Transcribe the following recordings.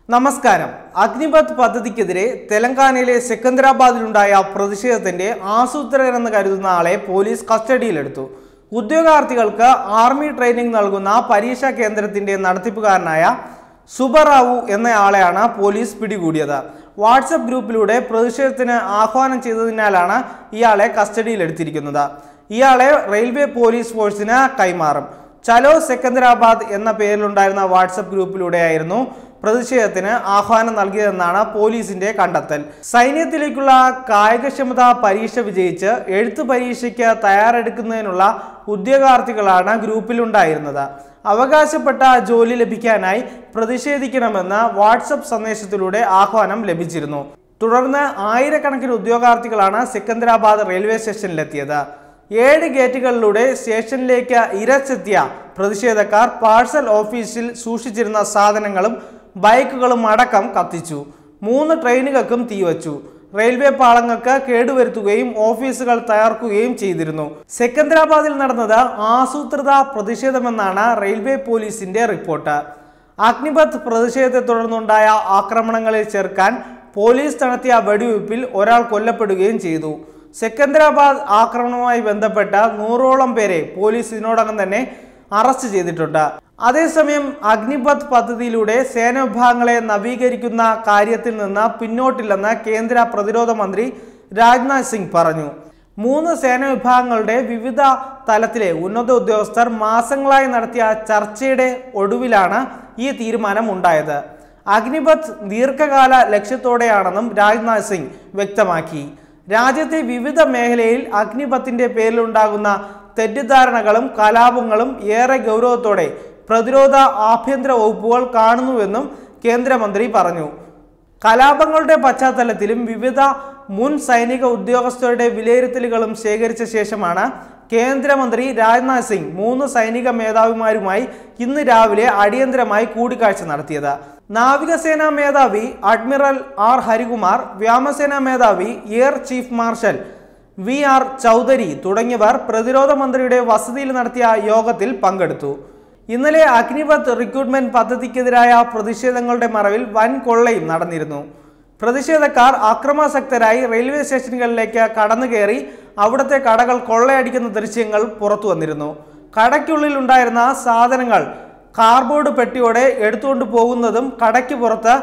നമസ്കാരം അഗ്നിപത് പദ്ധതിക്കെതിരെ തെലങ്കാനയിലെ സെക്കന്ദരാബാദിലുണ്ടായ പ്രതിഷേധത്തിന്റെ ആസൂത്രകനെന്ന് കരുതുന്ന ആളെ പോലീസ് കസ്റ്റഡിയിലെടുത്തു ഉദ്യോഗാർത്ഥികൾക്ക് ആർമി ട്രെയിനിംഗ് നൽകുന്ന പരീക്ഷാ കേന്ദ്രത്തിന്റെ നടത്തിപ്പുകാരനായ സുബറാവു എന്നയാളെയാണ് പോലീസ് പിടികൂടിയത് വാട്സപ്പ് ഗ്രൂപ്പിലൂടെ പ്രതിഷേധത്തിന് ആഹ്വാനം ചെയ്തതിനാലാണ് ഇയാളെ കസ്റ്റഡിയിലെടുത്തിരിക്കുന്നത് ഇയാളെ റെയിൽവേ പോലീസ് ഫോഴ്സിന് കൈമാറും ചലോ സെക്കന്ദരാബാദ് എന്ന പേരിലുണ്ടായിരുന്ന വാട്സപ്പ് ഗ്രൂപ്പിലൂടെയായിരുന്നു പ്രതിഷേധത്തിന് ആഹ്വാനം നൽകിയതെന്നാണ് പോലീസിന്റെ കണ്ടെത്തൽ സൈന്യത്തിലേക്കുള്ള കായികക്ഷമതാ പരീക്ഷ വിജയിച്ച് എഴുത്ത് പരീക്ഷയ്ക്ക് തയ്യാറെടുക്കുന്നതിനുള്ള ഉദ്യോഗാർത്ഥികളാണ് ഗ്രൂപ്പിലുണ്ടായിരുന്നത് അവകാശപ്പെട്ട ജോലി ലഭിക്കാനായി പ്രതിഷേധിക്കണമെന്ന് വാട്സപ്പ് സന്ദേശത്തിലൂടെ ആഹ്വാനം ലഭിച്ചിരുന്നു തുടർന്ന് ആയിരക്കണക്കിന് ഉദ്യോഗാർത്ഥികളാണ് സെക്കന്ദരാബാദ് റെയിൽവേ സ്റ്റേഷനിലെത്തിയത് ഏഴ് ഗേറ്റുകളിലൂടെ സ്റ്റേഷനിലേക്ക് ഇരച്ചെത്തിയ പ്രതിഷേധക്കാർ പാഴ്സൽ ഓഫീസിൽ സൂക്ഷിച്ചിരുന്ന സാധനങ്ങളും ബൈക്കുകളും അടക്കം കത്തിച്ചു മൂന്ന് ട്രെയിനുകൾക്കും തീവച്ചു റെയിൽവേ പാളങ്ങൾക്ക് കേടുവരുത്തുകയും ഓഫീസുകൾ തകർക്കുകയും ചെയ്തിരുന്നു സെക്കന്ദരാബാദിൽ നടന്നത് ആസൂത്രിത പ്രതിഷേധമെന്നാണ് റെയിൽവേ പോലീസിന്റെ റിപ്പോർട്ട് അഗ്നിപത് പ്രതിഷേധത്തെ തുടർന്നുണ്ടായ ആക്രമണങ്ങളിൽ ചേർക്കാൻ പോലീസ് നടത്തിയ വെടിവയ്പിൽ ഒരാൾ കൊല്ലപ്പെടുകയും ചെയ്തു സെക്കന്ദരാബാദ് ആക്രമണവുമായി ബന്ധപ്പെട്ട നൂറോളം പേരെ പോലീസ് ഇതിനോടകം തന്നെ അറസ്റ്റ് ചെയ്തിട്ടുണ്ട് അതേസമയം അഗ്നിപത് പദ്ധതിയിലൂടെ സേനാവിഭാഗങ്ങളെ നവീകരിക്കുന്ന കാര്യത്തിൽ നിന്ന് പിന്നോട്ടില്ലെന്ന് കേന്ദ്ര പ്രതിരോധ മന്ത്രി രാജ്നാഥ് സിംഗ് പറഞ്ഞു മൂന്ന് സേനാവിഭാഗങ്ങളുടെ വിവിധ തലത്തിലെ ഉന്നത ഉദ്യോഗസ്ഥർ മാസങ്ങളായി നടത്തിയ ചർച്ചയുടെ ഒടുവിലാണ് ഈ തീരുമാനം ഉണ്ടായത് അഗ്നിപത് ദീർഘകാല ലക്ഷ്യത്തോടെയാണെന്നും രാജ്നാഥ് സിംഗ് വ്യക്തമാക്കി രാജ്യത്തെ വിവിധ മേഖലയിൽ അഗ്നിപത്തിന്റെ പേരിലുണ്ടാകുന്ന തെറ്റിദ്ധാരണകളും കലാപങ്ങളും ഏറെ ഗൗരവത്തോടെ പ്രതിരോധ ആഭ്യന്തര വകുപ്പുകൾ കാണുന്നുവെന്നും കേന്ദ്രമന്ത്രി പറഞ്ഞു കലാപങ്ങളുടെ പശ്ചാത്തലത്തിലും വിവിധ മുൻ സൈനിക ഉദ്യോഗസ്ഥരുടെ വിലയിരുത്തലുകളും ശേഖരിച്ച ശേഷമാണ് കേന്ദ്രമന്ത്രി രാജ്നാഥ് സിംഗ് മൂന്ന് സൈനിക മേധാവിമാരുമായി ഇന്ന് രാവിലെ അടിയന്തരമായി കൂടിക്കാഴ്ച നടത്തിയത് നാവികസേനാ മേധാവി അഡ്മിറൽ ആർ ഹരികുമാർ വ്യോമസേനാ മേധാവി air chief marshal V R Chaudhari തുടങ്ങിയവർ പ്രതിരോധ മന്ത്രിയുടെ വസതിയിൽ നടത്തിയ യോഗത്തിൽ പങ്കെടുത്തു ഇന്നലെ അഗ്നിപത് റിക്രൂട്ട്മെന്റ് പദ്ധതിക്കെതിരായ പ്രതിഷേധങ്ങളുടെ മറവിൽ വൻ കൊള്ളയും നടന്നിരുന്നു പ്രതിഷേധക്കാർ അക്രമാസക്തരായി റെയിൽവേ സ്റ്റേഷനുകളിലേക്ക് കടന്നു കയറി അവിടുത്തെ കടകൾ കൊള്ളയടിക്കുന്ന ദൃശ്യങ്ങൾ പുറത്തു വന്നിരുന്നു കടയ്ക്കുള്ളിൽ ഉണ്ടായിരുന്ന സാധനങ്ങൾ കാർബോർഡ് പെട്ടിയോടെ എടുത്തുകൊണ്ട് പോകുന്നതും കടയ്ക്ക് പുറത്ത്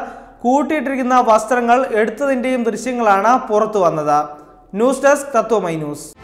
കൂട്ടിയിട്ടിരിക്കുന്ന വസ്ത്രങ്ങൾ എടുത്തതിൻ്റെയും ദൃശ്യങ്ങളാണ് പുറത്തു വന്നത് ന്യൂസ് ഡെസ്ക് തത്വമൈ ന്യൂസ്